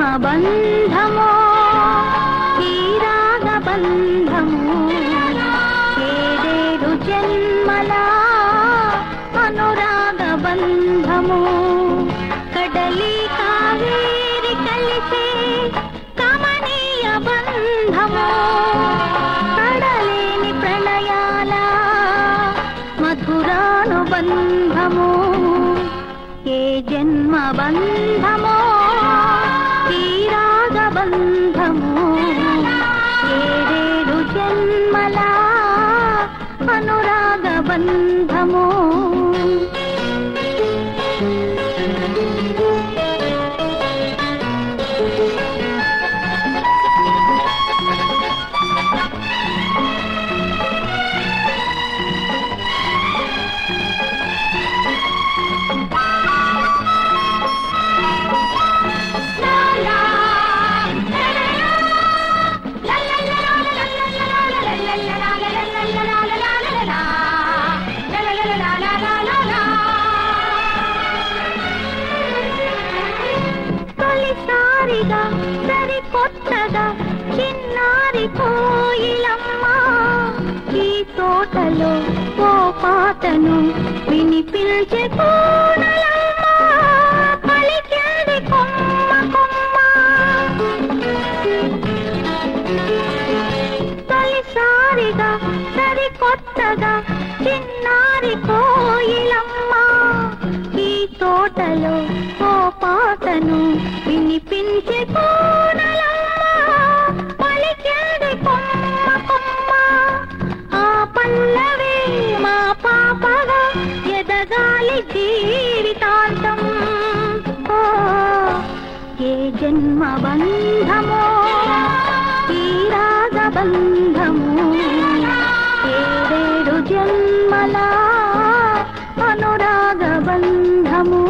బంధము ఈ రాగ బంధము ఏడేడు జన్మల అనురాగ బంధము కడలి కావేరి కలిసే కమనీయ బంధము కడలేని ప్రణయాల మధురానుబంధము ఏ జన్మ బంధమో ఈ రాగ బంధము ఏడేడు జన్మల అనురాగ బంధము తొలిసారిగా సరికొత్తగా చిన్నారి కోయిలమ్మ ఈ తోటలో ఓ పాటను వినిపించే కోనలమ్మ పలికింది కొమ్మ కొమ్మ తొలిసారిగా సరికొత్తగా చిన్నారి కోయిలమ్మ ఈ తోటలో ఓ పాటను వినిపించే కోనలమ్మ పలికింది కొమ్మ కొమ్మ ఆ పల్లవే మా పాపగా ఎదగాలి జీవితాంతం ఓ ఏ జన్మ బంధమో ఈ రాగ బంధము ఏడేడు జన్మల అనురాగ బంధము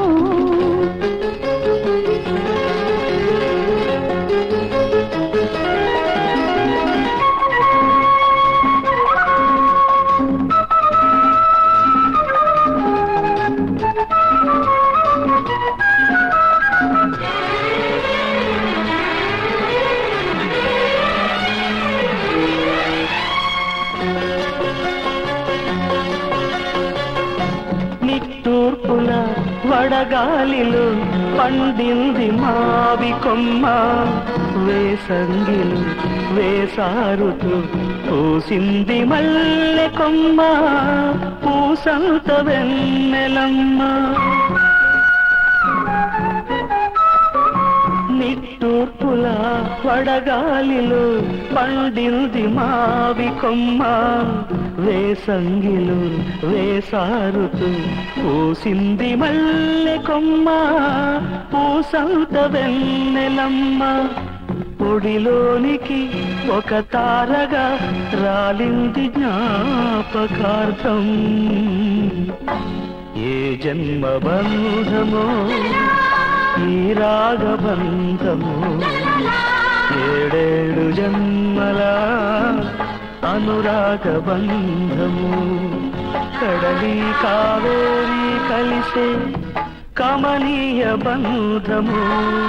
నిట్టూర్పుల వడగాలిలో పండింది మావి కొమ్మ వేసంగిలు వేసారుతూ పూసింది మల్లె కొమ్మ పూసంత వెన్నెలమ్మ నిట్టూర్పుల వడగాలిలో పండింది మావి కొమ్మ వేసంగిలు వేసారుతూ పూసింది మల్లె కొమ్మ పూసంత వెన్నెలమ్మ పొడిలోనికి ఒక తారగా రాలింది జ్ఞాపకార్థం ఏ జన్మ బంధమో ఈ రాగబంధము ఏడేడు జన్మల అనురాగ బంధము కడలి కావేరి కలిసే కమనీయ బంధము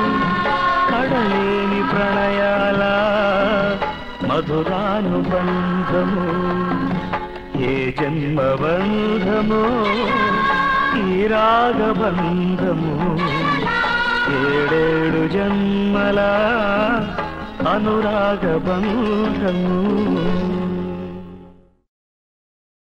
కడలేని ప్రణయాల మధురానుబంధము ఏ జన్మ బంధము ఈ రాగబంధము ఏడేడు జన్మల అనురాగ బంధము